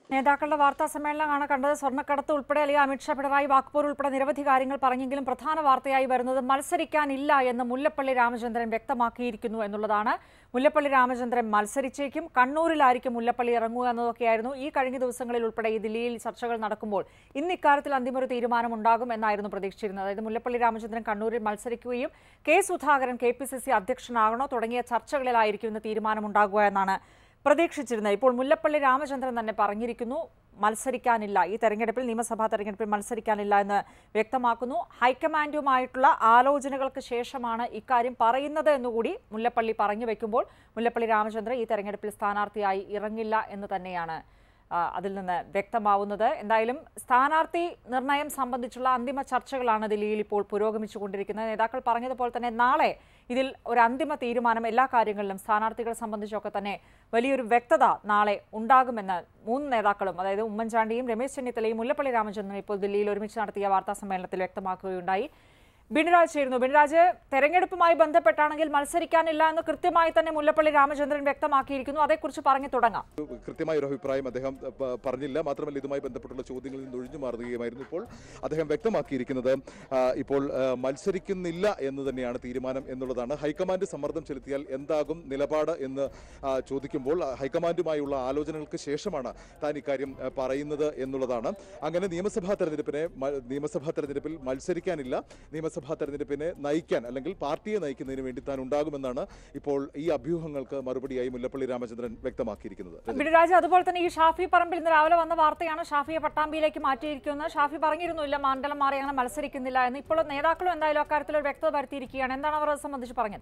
നേതാക്കളുടെ വാർത്താ സമ്മേളനമാണ് കണ്ടത് സ്വർണ്ണക്കടത്ത് ഉൾപ്പെടെ അല്ലെങ്കിൽ അമിത്ഷാ പിണറായി വാക്പോർ ഉൾപ്പെടെ നിരവധി കാര്യങ്ങൾ പറഞ്ഞെങ്കിലും പ്രധാന വാർത്തയായി വരുന്നത് മത്സരിക്കാനില്ല എന്ന് മുല്ലപ്പള്ളി രാമചന്ദ്രൻ വ്യക്തമാക്കിയിരിക്കുന്നു എന്നുള്ളതാണ് മുല്ലപ്പള്ളി രാമചന്ദ്രൻ മത്സരിച്ചേക്കും കണ്ണൂരിലായിരിക്കും മുല്ലപ്പള്ളി ഇറങ്ങുക എന്നതൊക്കെയായിരുന്നു ഈ കഴിഞ്ഞ ദിവസങ്ങളിൽ ഉൾപ്പെടെ ഈ ദില്ലിയിൽ ചർച്ചകൾ നടക്കുമ്പോൾ ഇന്ന് ഇക്കാര്യത്തിൽ അന്തിമൊരു തീരുമാനം ഉണ്ടാകും എന്നായിരുന്നു പ്രതീക്ഷിച്ചിരുന്നത് അതായത് മുല്ലപ്പള്ളി രാമചന്ദ്രൻ കണ്ണൂരിൽ മത്സരിക്കുകയും K Sudhakaran K P C C അധ്യക്ഷനാകണോ തുടങ്ങിയ ചർച്ചകളിലായിരിക്കും ഇന്ന് തീരുമാനമുണ്ടാകുക എന്നാണ് പ്രതീക്ഷിച്ചിരുന്നത് ഇപ്പോൾ മുല്ലപ്പള്ളി രാമചന്ദ്രൻ തന്നെ പറഞ്ഞിരിക്കുന്നു മത്സരിക്കാനില്ല ഈ തെരഞ്ഞെടുപ്പിൽ നിയമസഭാ തെരഞ്ഞെടുപ്പിൽ മത്സരിക്കാനില്ല എന്ന് വ്യക്തമാക്കുന്നു ഹൈക്കമാൻഡുമായിട്ടുള്ള ആലോചനകൾക്ക് ശേഷമാണ് ഇക്കാര്യം പറയുന്നത് എന്നുകൂടി മുല്ലപ്പള്ളി പറഞ്ഞു വെക്കുമ്പോൾ മുല്ലപ്പള്ളി രാമചന്ദ്രൻ ഈ തെരഞ്ഞെടുപ്പിൽ സ്ഥാനാർത്ഥിയായി ഇറങ്ങില്ല എന്ന് തന്നെയാണ് ആ, അതിൽ നിന്ന് വ്യക്തമാവുന്നത് എന്തായാലും സ്ഥാനാർത്ഥി നിർണയം സംബന്ധിച്ചുള്ള അന്തിമ ചർച്ചകളാണ് ദില്ലിയിൽ ഇപ്പോൾ പുരോഗമിച്ചുകൊണ്ടിരിക്കുന്നത് നേതാക്കൾ പറഞ്ഞതുപോലെ തന്നെ നാളെ ഇതിൽ ഒരു അന്തിമ തീരുമാനം എല്ലാ കാര്യങ്ങളിലും സ്ഥാനാർത്ഥികളെ സംബന്ധിച്ചൊക്കെ തന്നെ വലിയൊരു വ്യക്തത നാളെ ഉണ്ടാകുമെന്ന് മൂന്ന് നേതാക്കളും അതായത് ഉമ്മൻചാണ്ടിയും രമേശ് ചെന്നിത്തലയും മുല്ലപ്പള്ളി രാമചന്ദ്രനും ഇപ്പോൾ ദില്ലിയിൽ ഒരുമിച്ച് നടത്തിയ വാർത്താ സമ്മേളനത്തിൽ വ്യക്തമാക്കുകയുണ്ടായി ബിനിരാജ് ചേരുന്നു ബിനിരാജ് തെരഞ്ഞെടുപ്പുമായി ബന്ധപ്പെട്ടാണെങ്കിൽ മത്സരിക്കാനില്ല എന്ന് കൃത്യമായി തന്നെ മുല്ലപ്പള്ളി രാമചന്ദ്രൻ വ്യക്തമാക്കിയിരിക്കുന്നു അതേക്കുറിച്ച് പറഞ്ഞു തുടങ്ങാം കൃത്യമായ ഒരു അഭിപ്രായം അദ്ദേഹം അഹ്, പ- പറഞ്ഞില്ല മാത്രമല്ല ഇതുമായി ബന്ധപ്പെട്ടുള്ള ചോദ്യങ്ങളിൽ നിന്ന് ഒഴിഞ്ഞു മാറുകയുമായിരുന്നു ഇപ്പോൾ അദ്ദേഹം വ്യക്തമാക്കിയിരിക്കുന്നത് ആ, ഇപ്പോൾ ആ, മത്സരിക്കുന്നില്ല എന്ന് തന്നെയാണ് തീരുമാനം എന്നുള്ളതാണ് ഹൈക്കമാൻഡ് സമ്മർദ്ദം ചെലുത്തിയാൽ എന്താകും നിലപാട് എന്ന് ആ, ചോദിക്കുമ്പോൾ ആ, ഹൈക്കമാൻഡുമായുള്ള ആലോചനകൾക്ക് ശേഷമാണ് താൻ ഇക്കാര്യം ആ, പറയുന്നത് എന്നുള്ളതാണ് അങ്ങനെ നിയമസഭാ തെരഞ്ഞെടുപ്പിനെ മ- നിയമസഭാ തെരഞ്ഞെടുപ്പിൽ മത്സരിക്കാനില്ല നിയമസഭാ തെരഞ്ഞെടുപ്പിനെ നയിക്കാൻ അല്ലെങ്കിൽ പാർട്ടിയെ നയിക്കുന്നതിന് വേണ്ടി താൻ ഉണ്ടാകുമെന്നാണ് ഇപ്പോൾ ഈ അഭ്യൂഹങ്ങൾക്ക് മറുപടിയായി മുല്ലപ്പള്ളി രാമചന്ദ്രൻ വ്യക്തമാക്കിയിരിക്കുന്നത് ബിനിരാജ് അതുപോലെ തന്നെ ഈ ഷാഫി പറമ്പിൽ ഇന്ന് രാവിലെ വന്ന വാർത്തയാണ് ഷാഫിയെ പട്ടാമ്പിയിലേക്ക് മാറ്റിയിരിക്കുന്നത് ഷാഫി പറഞ്ഞിരുന്നു ഇല്ല മണ്ഡലം മാറി അങ്ങനെ മത്സരിക്കുന്നില്ല എന്ന് ഇപ്പോൾ നേതാക്കളും എന്തായാലും അക്കാര്യത്തിൽ ഒരു വ്യക്തത വരുത്തിയിരിക്കുകയാണ് എന്താണ് അവർ അത് സംബന്ധിച്ച് പറഞ്ഞത്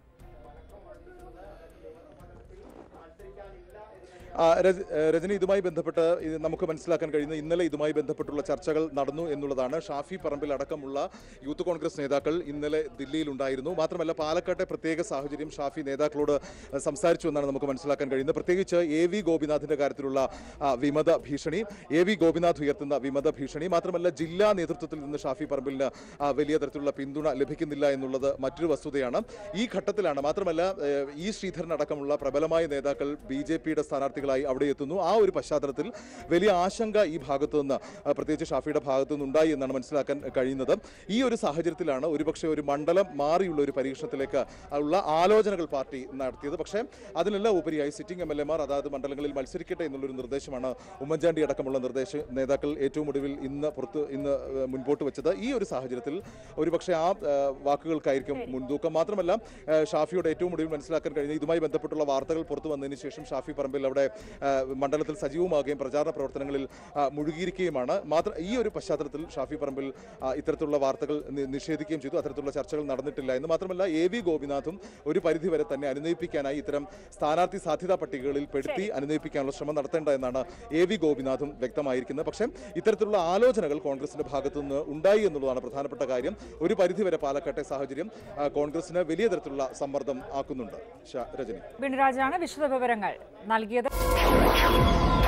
ആ, രജ- ഏ, രജനി ഇതുമായി ബന്ധപ്പെട്ട് ഇത് നമുക്ക് മനസ്സിലാക്കാൻ കഴിയുന്ന ഇന്നലെ ഇതുമായി ബന്ധപ്പെട്ടുള്ള ചർച്ചകൾ നടന്നു എന്നുള്ളതാണ് ഷാഫി പറമ്പിൽ അടക്കമുള്ള യൂത്ത് കോൺഗ്രസ് നേതാക്കൾ ഇന്നലെ ദില്ലിയിലുണ്ടായിരുന്നു മാത്രമല്ല പാലക്കാട്ടെ പ്രത്യേക സാഹചര്യം ഷാഫി നേതാക്കളോട് സംസാരിച്ചു എന്നാണ് നമുക്ക് മനസ്സിലാക്കാൻ കഴിയുന്നത് പ്രത്യേകിച്ച് എ വി ഗോപിനാഥിന്റെ കാര്യത്തിലുള്ള ആ, വിമത ഭീഷണി എ വി ഗോപിനാഥ് ഉയർത്തുന്ന വിമത ഭീഷണി മാത്രമല്ല ജില്ലാ നേതൃത്വത്തിൽ നിന്ന് ഷാഫി പറമ്പിലിന് ആ, വലിയ തരത്തിലുള്ള പിന്തുണ ലഭിക്കുന്നില്ല എന്നുള്ളത് മറ്റൊരു വസ്തുതയാണ് ഈ ഘട്ടത്തിലാണ് മാത്രമല്ല ഏഹ്, ഇ ശ്രീധരൻ അടക്കമുള്ള പ്രബലമായ നേതാക്കൾ ബി ജെ പിയുടെ സ്ഥാനാർത്ഥികളായി അവിടെ എത്തുന്നു ആ ഒരു പശ്ചാത്തലത്തിൽ വലിയ ആശങ്ക ഈ ഭാഗത്തു നിന്ന് ആ, പ്രത്യേകിച്ച് ഷാഫിയുടെ ഭാഗത്തു നിന്ന് ഉണ്ടായി എന്നാണ് മനസ്സിലാക്കാൻ കഴിയുന്നത് ഈ ഒരു സാഹചര്യത്തിലാണ് ഒരുപക്ഷെ ഒരു മണ്ഡലം മാറിയുള്ള ഒരു പരീക്ഷണത്തിലേക്ക് ഉള്ള ആലോചനകൾ പാർട്ടി നടത്തിയത് പക്ഷേ അതിനെല്ലാം ഉപരിയായി സിറ്റിംഗ് എം എൽ എമാർ അതാത് മണ്ഡലങ്ങളിൽ മത്സരിക്കട്ടെ എന്നുള്ളൊരു നിർദ്ദേശമാണ് ഉമ്മൻചാണ്ടി അടക്കമുള്ള നിർദ്ദേശ നേതാക്കൾ ഏറ്റവും ഒടുവിൽ ഇന്ന് പുറത്ത് ഇന്ന് ഏഹ്, മുൻപോട്ട് വെച്ചത് ഈ ഒരു സാഹചര്യത്തിൽ ഒരുപക്ഷെ ആ ഏഹ്, വാക്കുകൾക്കായിരിക്കും മുൻതൂക്കം മാത്രമല്ല ഏഹ്, ഷാഫിയുടെ ഏറ്റവും ഒടുവിൽ മനസ്സിലാക്കാൻ കഴിഞ്ഞ ഇതുമായി ബന്ധപ്പെട്ടുള്ള വാർത്തകൾ പുറത്തു വന്നതിന് ശേഷം ഷാഫി പറമ്പിൽ അവിടെ ഏഹ്, മണ്ഡലത്തിൽ സജീവമാകുകയും പ്രചാരണ പ്രവർത്തനങ്ങളിൽ ആ, മുഴുകിയിരിക്കുകയുമാണ് മാത്രം ഈ ഒരു പശ്ചാത്തലത്തിൽ ഷാഫി പറമ്പിൽ ആ, ഇത്തരത്തിലുള്ള വാർത്തകൾ നി- നിഷേധിക്കുകയും ചെയ്തു അത്തരത്തിലുള്ള ചർച്ചകൾ നടന്നിട്ടില്ല എന്ന് മാത്രമല്ല എ വി ഗോപിനാഥും ഒരു പരിധിവരെ തന്നെ അനുനയിപ്പിക്കാനായി ഇത്തരം സ്ഥാനാർത്ഥി സാധ്യതാ പട്ടികകളിൽ പെടുത്തി അനുനയിപ്പിക്കാനുള്ള ശ്രമം നടത്തേണ്ട എന്നാണ് എ വി ഗോപിനാഥും വ്യക്തമായിരിക്കുന്നത് പക്ഷേ ഇത്തരത്തിലുള്ള ആലോചനകൾ കോൺഗ്രസിന്റെ ഭാഗത്തു നിന്ന് ഉണ്ടായി എന്നുള്ളതാണ് പ്രധാനപ്പെട്ട കാര്യം ഒരു പരിധിവരെ പാലക്കാട്ടെ സാഹചര്യം ആ, കോൺഗ്രസിന് വലിയ തരത്തിലുള്ള സമ്മർദ്ദം ആക്കുന്നുണ്ട് ഷ- രജനി ബിനിരാജാണ് വിശദവിവരങ്ങൾ നൽകിയത്